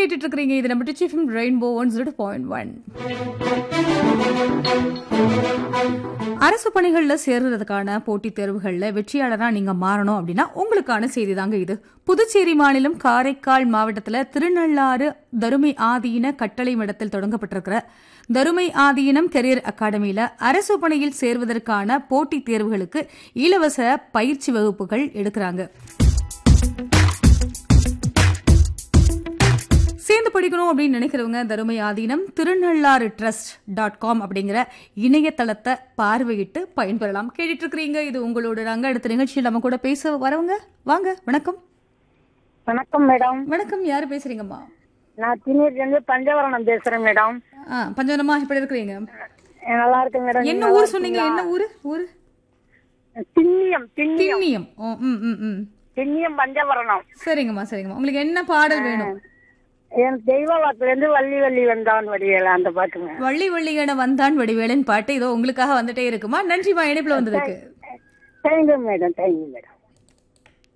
கேட்டுட்டு இருக்கிறீங்க இது நம்ம டிச்சிஃபிம் rainbow one zero point one அரசு பணிகளில் சேர்றதுக்கான போட்டித் தேர்வுகளில் வெற்றியாளராக நீங்கள் மாறணும் அப்படின்னா உங்களுக்கான செய்தி தாங்க இது புதுச்சேரி மாநிலம் காரைக்கால் மாவட்டத்தில் திருநள்ளாறு தருமை ஆதீன கட்டளை மடத்தில் தொடங்கப்பட்டிருக்கிற தருமை ஆதீனம் கெரியர் அகாடமியில் அரசு பணியில் சேர்வதற்கான போட்டித் தேர்வுகளுக்கு இலவச பயிற்சி வகுப்புகள் எடுக்கிறாங்க சேர்ந்து படிக்கணும் அப்படின்னு நினைக்கிறவங்க Dharumai Aadheenam Thirunallaru trust dot com அப்படிங்கிற இணையதளத்தை பார்வையிட்டு பயன்பெறலாம் கேட்டுட்டு இருக்கிறீங்க இது உங்களோட நாங்க அடுத்த நிகழ்ச்சியில் நம்ம கூட பேச வரவங்க வாங்க வணக்கம் வணக்கம் மேடம் வணக்கம் யாரு பேசுறீங்கம்மா நான் திண்ணூர்லேருந்து பஞ்சவரணம் பேசுறேன் மேடம் ஆ பஞ்சவனமா எப்படி இருக்கிறீங்க நல்லா இருக்கேன் மேடம் என்ன ஊர் சொன்னீங்க என்ன ஊரு ஊரு திண்ணியம் திண்ணியம் திண்ணியம் ஓ ம் ம் ம் திண்ணியம் பஞ்சவரணம் சரிங்கம்மா சரிங்கம்மா உங்களுக்கு என்ன பாடல் வேணும் என் தெய்வ வாக்குலேருந்து வள்ளி வள்ளி வந்தான் வடிவேல அந்த பாட்டுங்க வள்ளி வள்ளியன வந்தான் வடிவேலன் பாட்டு இதோ உங்களுக்காக வந்துட்டே இருக்குமா நன்றிமா இணைப்புல வந்ததுக்கு தேங்க்யூ மேடம் தேங்க்யூ மேடம்